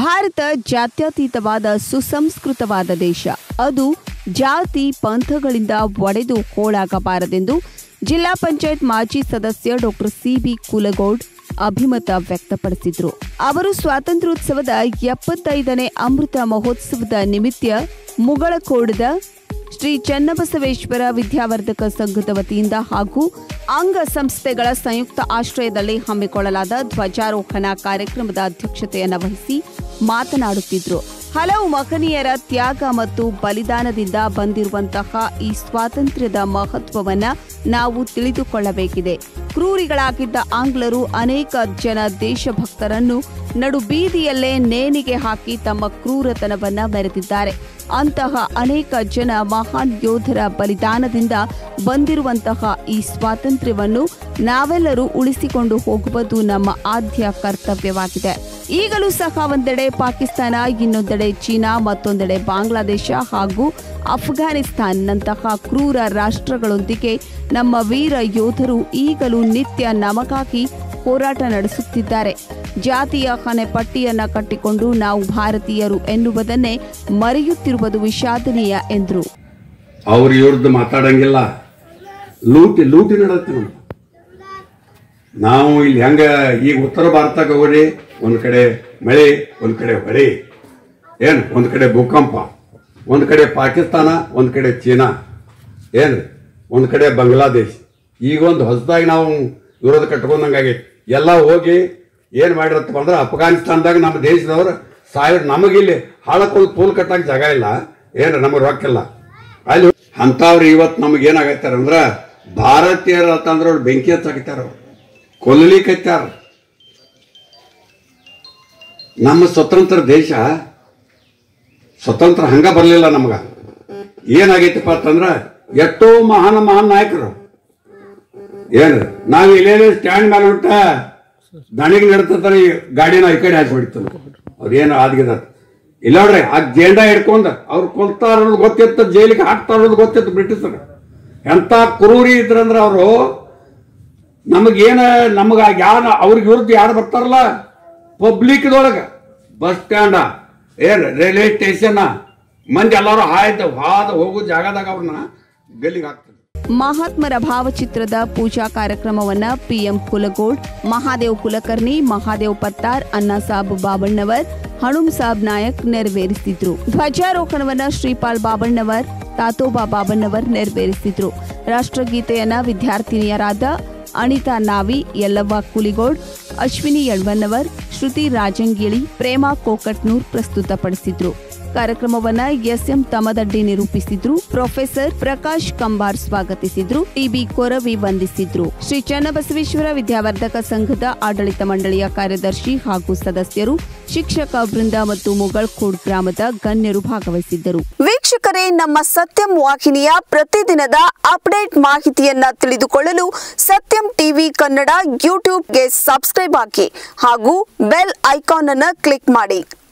ಭಾರತ ಜಾತ್ಯತೀತವಾದ ಸುಸಂಸ್ಕೃತವಾದ ದೇಶ ಅದು ಜಾತಿ ಪಂಥಗಳಿಂದ ಒಡೆದು ಹೋಳಾಗಬಾರದೆಂದು ಜಿಲ್ಲಾ ಪಂಚಾಯತ್ ಮಾಜಿ ಸದಸ್ಯ ಡಾಕ್ಟರ್ ಸಿಬಿ ಕುಲಗೌಡ್ ಅಭಿಮತ ವ್ಯಕ್ತಪಡಿಸಿದ್ರು ಅವರು ಸ್ವಾತಂತ್ರ್ಯೋತ್ಸವದ ಎಪ್ಪತ್ತೈದನೇ ಅಮೃತ ಮಹೋತ್ಸವದ ನಿಮಿತ್ತ ಮುಗಳಖೋಡದ ಶ್ರೀ ಚನ್ನಬಸವೇಶ್ವರ ವಿದ್ಯಾವರ್ಧಕ ಸಂಘದ ವತಿಯಿಂದ ಹಾಗೂ ಅಂಗ ಸಂಸ್ಥೆಗಳ ಸಂಯುಕ್ತ ಆಶ್ರಯದಲ್ಲಿ ಹಮ್ಮಿಕೊಳ್ಳಲಾದ ಧ್ವಜಾರೋಹಣ ಕಾರ್ಯಕ್ರಮದ ಅಧ್ಯಕ್ಷತೆಯನ್ನು ವಹಿಸಿ ಮಾತನಾಡುತ್ತಿದ್ರು ಹಲವು ಮಹನೀಯರ ತ್ಯಾಗ ಮತ್ತು ಬಲಿದಾನದಿಂದ ಬಂದಿರುವಂತಹ ಈ ಸ್ವಾತಂತ್ರ್ಯದ ಮಹತ್ವವನ್ನ ನಾವು ತಿಳಿದುಕೊಳ್ಳಬೇಕಿದೆ ಕ್ರೂರಿಗಳಾಗಿದ್ದ ಆಂಗ್ಲರು ಅನೇಕ ಜನ ದೇಶಭಕ್ತರನ್ನು ನಡು ಬೀದಿಯಲ್ಲೇ ನೇಣಿಗೆ ಹಾಕಿ ತಮ್ಮ ಕ್ರೂರತನವನ್ನ ಮೆರೆದಿದ್ದಾರೆ ಅಂತಹ ಅನೇಕ ಜನ ಮಹಾನ್ ಯೋಧರ ಬಲಿದಾನದಿಂದ ಬಂದಿರುವಂತಹ ಈ ಸ್ವಾತಂತ್ರ್ಯವನ್ನು ನಾವೆಲ್ಲರೂ ಉಳಿಸಿಕೊಂಡು ಹೋಗುವುದು ನಮ್ಮ ಆದ್ಯ ಕರ್ತವ್ಯವಾಗಿದೆ ಈಗಲೂ ಸಹ ಒಂದೆಡೆ ಪಾಕಿಸ್ತಾನ ಇನ್ನೊಂದೆಡೆ ಚೀನಾ ಮತ್ತೊಂದೆಡೆ ಬಾಂಗ್ಲಾದೇಶ ಹಾಗೂ ಅಫ್ಘಾನಿಸ್ತಾನ್ನಂತಹ ಕ್ರೂರ ರಾಷ್ಟ್ರಗಳೊಂದಿಗೆ ನಮ್ಮ ವೀರ ಯೋಧರು ಈಗಲೂ ನಿತ್ಯ ನಮಗಾಗಿ ಹೋರಾಟ ನಡೆಸುತ್ತಿದ್ದಾರೆ ಜಾತಿಯ ಹಣೆಪಟ್ಟಿಯನ್ನ ಕಟ್ಟಿಕೊಂಡು ನಾವು ಭಾರತೀಯರು ಎನ್ನುವುದನ್ನೇ ಮರೆಯುತ್ತಿರುವುದು ವಿಷಾದನೀಯ ಎಂದರು ಅವ್ರ ಇವ್ರದ್ದು ಮಾತಾಡಂಗಿಲ್ಲ ಲೂಟಿ ಲೂಟಿ ನಡೆಯುತ್ತೆ ನಮ್ದು ನಾವು ಇಲ್ಲಿ ಹೆಂಗ ಈಗ ಉತ್ತರ ಭಾರತಕ್ಕೆ ಹೋಗ್ರಿ ಒಂದ್ ಕಡೆ ಮಳೆ ಒಂದ್ ಕಡೆ ಹೊರೆ ಏನ್ ಒಂದ್ ಕಡೆ ಭೂಕಂಪ ಒಂದ್ ಕಡೆ ಪಾಕಿಸ್ತಾನ ಒಂದ್ ಕಡೆ ಚೀನಾ ಏನ್ ಒಂದ್ ಕಡೆ ಬಾಂಗ್ಲಾದೇಶ್ ಈಗ ಒಂದು ಹೊಸದಾಗಿ ನಾವು ವಿರೋಧ ಕಟ್ಕೊಂಡಂಗಾಗೈತಿ ಎಲ್ಲ ಹೋಗಿ ಏನ್ ಮಾಡಿರತ್ತಪ್ಪ ಅಂದ್ರೆ ಅಫ್ಘಾನಿಸ್ತಾನದಾಗ ನಮ್ಮ ದೇಶದವ್ರು ಸಾವಿರ ನಮಗಿಲ್ಲಿ ಹಾಳಕ್ಕೊಂದು ಪೂಲ್ ಕಟ್ಟಕ್ಕೆ ಜಾಗ ಇಲ್ಲ ಏನ್ ನಮಗೆ ರೊಕ್ಕಿಲ್ಲ ಅಲ್ಲಿ ಅಂಥವ್ರು ಇವತ್ತು ನಮಗೆ ಏನಾಗತ್ತಾರ ಅಂದ್ರ ಭಾರತೀಯರ ಅಂತಂದ್ರೆ ಅವ್ರು ಬೆಂಕಿ ಹಚ್ಚಾಕತ್ತಾರ ಅವ್ರು ಕೊಲ್ಲಲಿಕ್ಕತ್ತಾರ ನಮ್ಮ ಸ್ವತಂತ್ರ ದೇಶ ಸ್ವತಂತ್ರ ಹಂಗ ಬರಲಿಲ್ಲ ನಮಗ ಏನಾಗೈತಪ್ಪ ಅಂತಂದ್ರ ಎಷ್ಟೋ ಮಹಾನ್ ಮಹಾನ್ ನಾಯಕರು ಏನು ನಾವು ಇಲ್ಲೇನೇ ಸ್ಟ್ಯಾಂಡ್ ಮೇಲೆ ಹೊಂಟ ದಣಿಗೆ ನಡ್ತಾರೆ ಗಾಡಿನ ಈ ಕಡೆ ಹಾಕಿ ಅವ್ರೇನು ಆದ್ಗಿದ ಇಲ್ಲ ನೋಡ್ರಿ ಆ ಜೇಂಡಾ ಹಿಡ್ಕೊಂಡ ಅವ್ರು ಕೊಲ್ತಾರ ಅನ್ನೋದು ಗೊತ್ತಿತ್ತು ಜೈಲಿಗೆ ಹಾಕ್ತಾರ ಅನ್ನೋದು ಗೊತ್ತಿತ್ತು ಬ್ರಿಟಿಷರು ಎಂತ ಕ್ರೂರಿ ಇದ್ರಂದ್ರ ಅವರು ನಮಗೇನ ನಮಗ ಯಾರ ಅವ್ರಿಗೆ ವಿರುದ್ಧ ಯಾರು ಬರ್ತಾರಲ್ಲ ಪಬ್ಲಿಕ್ದೊಳಗ ಬಸ್ ಸ್ಟ್ಯಾಂಡ ಏನ್ ರೈಲ್ವೆ ಸ್ಟೇಷನ್ ಮಂದಿ ಎಲ್ಲರೂ ಹಾಯ್ದು ಹಾದ ಹೋಗೋ ಜಾಗದಾಗ ಅವ್ರನ್ನ ಗಲ್ಲಿಗೆ ಹಾಕ್ತಾರೆ ಮಹಾತ್ಮರ ಭಾವಚಿತ್ರದ ಪೂಜಾ ಕಾರ್ಯಕ್ರಮವನ್ನ ಪಿಎಂ ಕುಲಗೋಡ್ ಮಹಾದೇವ್ ಕುಲಕರ್ಣಿ ಮಹಾದೇವ್ ಪತ್ತಾರ್ ಅಣ್ಣಾಸಾಬ್ ಬಾಬಣ್ಣವರ್ ಹಣುಂ ಸಾಬ್ ನಾಯಕ್ ನೆರವೇರಿಸಿದ್ರು ಧ್ವಜಾರೋಹಣವನ್ನ ಶ್ರೀಪಾಲ್ ಬಾಬಣ್ಣವರ್ ತಾತೋಬಾ ಬಾಬಣ್ಣವರ್ ನೆರವೇರಿಸಿದ್ರು ರಾಷ್ಟ್ರಗೀತೆಯನ್ನ ವಿದ್ಯಾರ್ಥಿನಿಯರಾದ ಅನಿತಾ ನಾವಿ ಯಲ್ಲವ್ವ ಕುಲಿಗೋಡ್ ಅಶ್ವಿನಿ ಯಳ್ವನ್ನವರ್ ಶ್ರುತಿ ರಾಜಂಗಿಳಿ ಪ್ರೇಮಾ ಕೋಕಟ್ನೂರ್ ಪ್ರಸ್ತುತಪಡಿಸಿದ್ರು ಕಾರ್ಯಕ್ರಮವನ್ನ ಎಸ್ಎಂ ತಮದಡ್ಡಿ ನಿರೂಪಿಸಿದ್ರು ಪ್ರೊಫೆಸರ್ ಪ್ರಕಾಶ್ ಕಂಬಾರ್ ಸ್ವಾಗತಿಸಿದ್ರು ಟಿಬಿ ಕೊರವಿ ವಂದಿಸಿದ್ರು ಶ್ರೀ ಚನ್ನಬಸವೇಶ್ವರ ವಿದ್ಯಾವರ್ಧಕ ಸಂಘದ ಆಡಳಿತ ಮಂಡಳಿಯ ಕಾರ್ಯದರ್ಶಿ ಹಾಗೂ ಸದಸ್ಯರು ಶಿಕ್ಷಕ ವೃಂದ ಮತ್ತು ಮುಗಳ್ಖೋಡ್ ಗ್ರಾಮದ ಗಣ್ಯರು ಭಾಗವಹಿಸಿದ್ದರು ವೀಕ್ಷಕರೇ ನಮ್ಮ ಸತ್ಯಂ ವಾಹಿನಿಯ ಪ್ರತಿದಿನದ ಅಪ್ಡೇಟ್ ಮಾಹಿತಿಯನ್ನ ತಿಳಿದುಕೊಳ್ಳಲು ಸತ್ಯಂ ಟಿವಿ ಕನ್ನಡ ಯೂಟ್ಯೂಬ್ಗೆ ಸಬ್ಸ್ಕ್ರೈಬ್ ಹಾಕಿ ಹಾಗೂ ಬೆಲ್ ಐಕಾನ್ ಅನ್ನು ಕ್ಲಿಕ್ ಮಾಡಿ